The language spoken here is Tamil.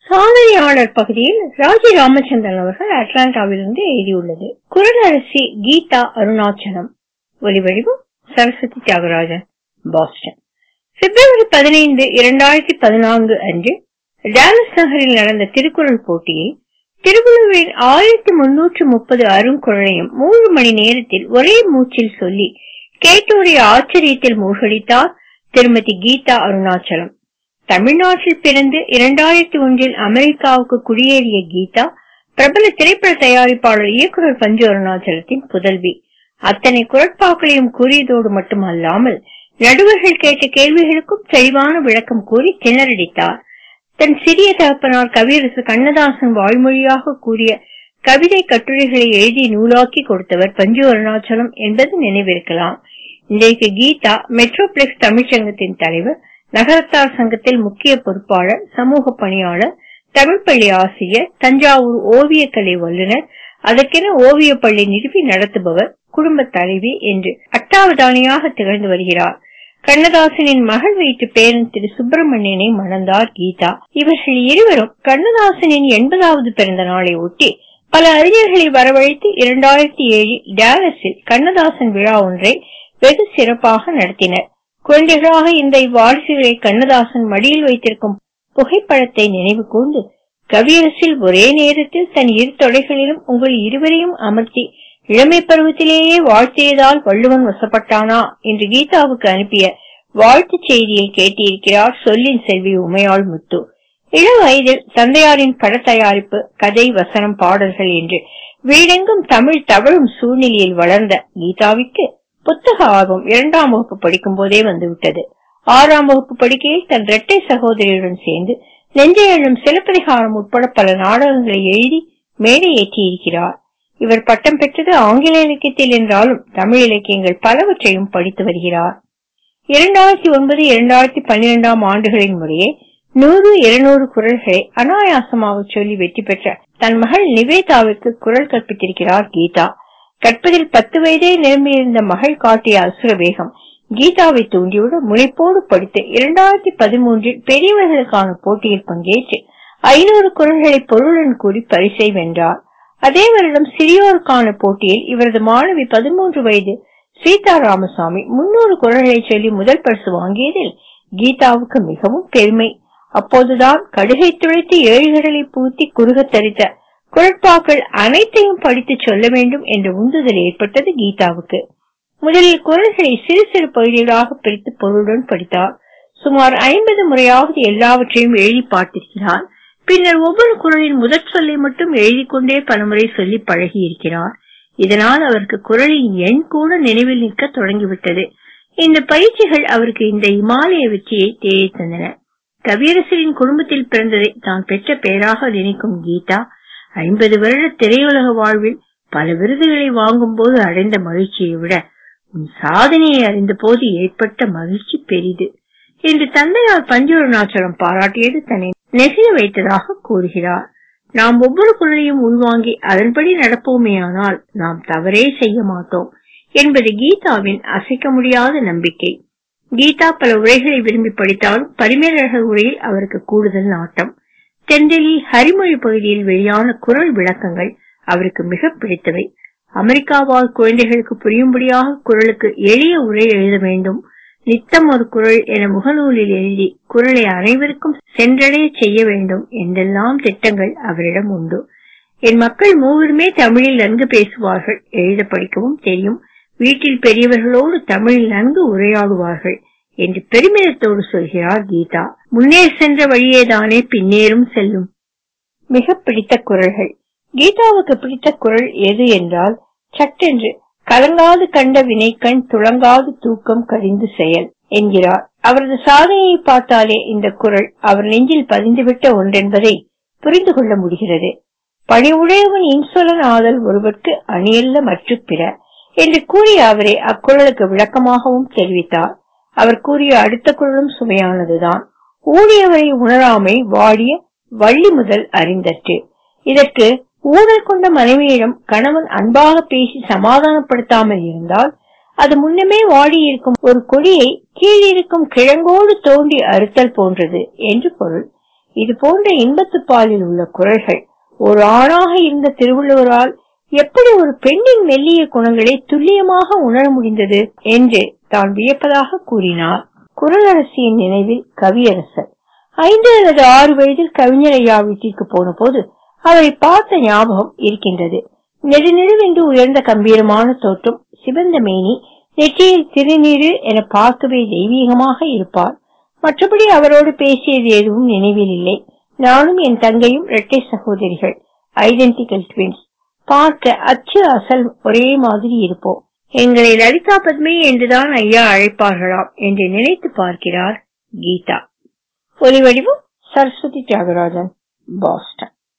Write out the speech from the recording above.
சாதனையாளர் பகுதியில் ராஜி ராமச்சந்திரன் அவர்கள் அட்லாண்டாவிலிருந்து எழுதியுள்ளது குரலரசி கீதா அருணாச்சலம் ஒலிவடிவம் சரஸ்வதி தியாகராஜன் பாஸ்டன் பிப்ரவரி பதினைந்து இரண்டாயிரத்தி பதினான்கு அன்று டாலஸ் நகரில் நடந்த திருக்குறள் போட்டியில் திருவள்ளுவரின் ஆயிரத்தி முன்னூற்று முப்பது அருங்குறளையும் மூன்று மணி நேரத்தில் ஒரே மூச்சில் சொல்லி கேட்டோரை ஆச்சரியத்தில் மூழ்கடித்தார் திருமதி கீதா அருணாச்சலம் தமிழ்நாட்டில் பிறந்து இரண்டாயிரத்தி ஒன்றில் அமெரிக்காவுக்கு குடியேறிய கீதா பிரபல திரைப்பட தயாரிப்பாளர் இயக்குனர் பஞ்சு அருணாச்சலத்தின் புதல்வி அத்தனை குரட்பாக்களையும் கூறியதோடு மட்டுமல்லாமல் நடுவர்கள் கேட்ட கேள்விகளுக்கும் தெளிவான விளக்கம் கூறி திணறடித்தார் தன் சிறிய தகப்பனார் கவியரசு கண்ணதாசன் வாய்மொழியாக கூறிய கவிதை கட்டுரைகளை எழுதி நூலாக்கி கொடுத்தவர் பஞ்சு அருணாச்சலம் என்பது நினைவிருக்கலாம் இன்றைக்கு கீதா மெட்ரோபிளெக்ஸ் தமிழ்ச்சங்கத்தின் தலைவர் நகரத்தார் சங்கத்தில் முக்கிய பொறுப்பாளர் சமூக பணியாளர் தமிழ் பள்ளி ஆசிரியர் தஞ்சாவூர் ஓவியக்கலை வல்லுநர் அதற்கென ஓவிய பள்ளி நிறுவி நடத்துபவர் குடும்ப தலைவி என்று அட்டாவதானியாக திகழ்ந்து வருகிறார் கண்ணதாசனின் மகள் வீட்டு பேரன் திரு சுப்பிரமணியனை மணந்தார் கீதா இவர்கள் இருவரும் கண்ணதாசனின் எண்பதாவது பிறந்த நாளை ஒட்டி பல அறிஞர்களை வரவழைத்து இரண்டாயிரத்தி ஏழில் டேலஸில் கண்ணதாசன் விழா ஒன்றை வெகு சிறப்பாக நடத்தினர் குழந்தைகளாக இந்த இவ்வாரிசுகளை கண்ணதாசன் மடியில் வைத்திருக்கும் புகைப்படத்தை நினைவு கூர்ந்து கவியரசில் ஒரே நேரத்தில் தன் இரு தொடைகளிலும் உங்கள் இருவரையும் அமர்த்தி இளமை பருவத்திலேயே வாழ்த்தியதால் வள்ளுவன் வசப்பட்டானா என்று கீதாவுக்கு அனுப்பிய வாழ்த்து செய்தியில் கேட்டிருக்கிறார் சொல்லின் செல்வி உமையாள் முத்து இள வயதில் தந்தையாரின் பட தயாரிப்பு கதை வசனம் பாடல்கள் என்று வீடெங்கும் தமிழ் தவழும் சூழ்நிலையில் வளர்ந்த கீதாவிற்கு புத்தக ஆர்வம் இரண்டாம் வகுப்பு படிக்கும் போதே வந்துவிட்டது ஆறாம் வகுப்பு படிக்கையில் தன் இரட்டை சகோதரியுடன் சேர்ந்து நெஞ்சை எண்ணும் சிலப்பதிகாரம் உட்பட பல நாடகங்களை எழுதி மேடை ஏற்றியிருக்கிறார் இவர் பட்டம் பெற்றது ஆங்கில இலக்கியத்தில் என்றாலும் தமிழ் இலக்கியங்கள் பலவற்றையும் படித்து வருகிறார் இரண்டாயிரத்தி ஒன்பது இரண்டாயிரத்தி பன்னிரெண்டாம் ஆண்டுகளின் முறையே நூறு இருநூறு குரல்களை அனாயாசமாக சொல்லி வெற்றி பெற்ற தன் மகள் நிவேதாவிற்கு குரல் கற்பித்திருக்கிறார் கீதா கற்பதில் பத்து வயதே நிரம்பியிருந்த மகள் காட்டிய அசுர வேகம் கீதாவை தூண்டிவிட முனைப்போடு படித்து இரண்டாயிரத்தி பதிமூன்றில் பெரியவர்களுக்கான போட்டியில் பங்கேற்று ஐநூறு குரல்களை பொருளுடன் கூறி பரிசை வென்றார் அதே வருடம் சிறியோருக்கான போட்டியில் இவரது மாணவி பதிமூன்று வயது சீதா ராமசாமி முன்னூறு குரல்களை சொல்லி முதல் பரிசு வாங்கியதில் கீதாவுக்கு மிகவும் பெருமை அப்போதுதான் கடுகை துளைத்து ஏழுகடலை பூத்தி குறுக தரித்த குரட்பாக்கள் அனைத்தையும் படித்து சொல்ல வேண்டும் என்ற உந்துதல் ஏற்பட்டது கீதாவுக்கு முதலில் குரல்களை சிறு சிறு பகுதிகளாக பிரித்து பொருளுடன் படித்தார் சுமார் ஐம்பது முறையாவது எல்லாவற்றையும் எழுதி பார்த்திருக்கிறார் பின்னர் ஒவ்வொரு குரலின் முதற் சொல்லை மட்டும் எழுதி கொண்டே பலமுறை சொல்லி பழகி இருக்கிறார் இதனால் அவருக்கு குரலின் எண் கூட நினைவில் நிற்க தொடங்கிவிட்டது இந்த பயிற்சிகள் அவருக்கு இந்த இமாலய வெற்றியை தேடி தந்தன கவியரசரின் குடும்பத்தில் பிறந்ததை தான் பெற்ற பெயராக நினைக்கும் கீதா ஐம்பது வருட திரையுலக வாழ்வில் பல விருதுகளை வாங்கும் போது அடைந்த மகிழ்ச்சியை விட உன் சாதனையை அறிந்த போது ஏற்பட்ட மகிழ்ச்சி பெரிது என்று தந்தையார் பஞ்சருணாச்சலம் பாராட்டியது தன்னை நெகிழ வைத்ததாக கூறுகிறார் நாம் ஒவ்வொரு குரலையும் உள்வாங்கி அதன்படி நடப்போமேயானால் நாம் தவறே செய்ய மாட்டோம் என்பது கீதாவின் அசைக்க முடியாத நம்பிக்கை கீதா பல உரைகளை விரும்பி படித்தாலும் பரிமேலழகர் உரையில் அவருக்கு கூடுதல் நாட்டம் தென்றலி ஹரிமொழி பகுதியில் வெளியான குரல் விளக்கங்கள் அவருக்கு மிக பிடித்தவை அமெரிக்காவால் குழந்தைகளுக்கு புரியும்படியாக குரலுக்கு எளிய உரை எழுத வேண்டும் நித்தம் ஒரு குரல் என முகநூலில் எழுதி குரலை அனைவருக்கும் சென்றடைய செய்ய வேண்டும் என்றெல்லாம் திட்டங்கள் அவரிடம் உண்டு என் மக்கள் மூவருமே தமிழில் நன்கு பேசுவார்கள் எழுத படிக்கவும் தெரியும் வீட்டில் பெரியவர்களோடு தமிழில் நன்கு உரையாடுவார்கள் என்று பெருமிதத்தோடு சொல்கிறார் கீதா முன்னே சென்ற வழியேதானே பின்னேறும் செல்லும் மிக பிடித்த குரல்கள் கீதாவுக்கு பிடித்த குரல் எது என்றால் சட்டென்று கலங்காது கண்ட வினைக்கண் துளங்காது தூக்கம் கழிந்து செயல் என்கிறார் அவரது சாதனையை பார்த்தாலே இந்த குரல் அவர் நெஞ்சில் பதிந்துவிட்ட ஒன்றென்பதை புரிந்து கொள்ள முடிகிறது பணிவுடையவன் இன்சொலன் ஆதல் ஒருவர்க்கு அணியல்ல மற்ற பிற என்று கூறிய அவரே அக்குரலுக்கு விளக்கமாகவும் தெரிவித்தார் அவர் கூறிய அடுத்த குரலும் சுவையானதுதான் ஊழியவரை உணராமை வாடிய வள்ளி முதல் அறிந்தற்று இதற்கு ஊழல் கொண்ட மனைவியிடம் கணவன் அன்பாக பேசி சமாதானப்படுத்தாமல் இருந்தால் அது முன்னமே வாடியிருக்கும் ஒரு கொடியை கீழிருக்கும் கிழங்கோடு தோண்டி அறுத்தல் போன்றது என்று பொருள் இது போன்ற இன்பத்துப்பாலில் உள்ள குரல்கள் ஒரு ஆணாக இருந்த திருவள்ளுவரால் எப்படி ஒரு பெண்ணின் மெல்லிய குணங்களை துல்லியமாக உணர முடிந்தது என்று தான் வியப்பதாக கூறினார் குரலரசியின் நினைவில் கவியரசர் ஐந்து அல்லது ஆறு வயதில் கவிஞர் ஐயா வீட்டிற்கு போன போது அவரை பார்த்த ஞாபகம் இருக்கின்றது நெடுநெடுவென்று உயர்ந்த கம்பீரமான தோற்றம் சிவந்த மேனி நெற்றியில் திருநீரு என பார்க்கவே தெய்வீகமாக இருப்பார் மற்றபடி அவரோடு பேசியது எதுவும் நினைவில் இல்லை நானும் என் தங்கையும் இரட்டை சகோதரிகள் ஐடென்டிக்கல் ட்வின்ஸ் பார்க்க அச்சு அசல் ஒரே மாதிரி இருப்போம் எங்களை லலிதா பத்மி என்றுதான் ஐயா அழைப்பார்களாம் என்று நினைத்து பார்க்கிறார் கீதா ஒலிவடிவம் சரஸ்வதி தியாகராஜன் பாஸ்டன்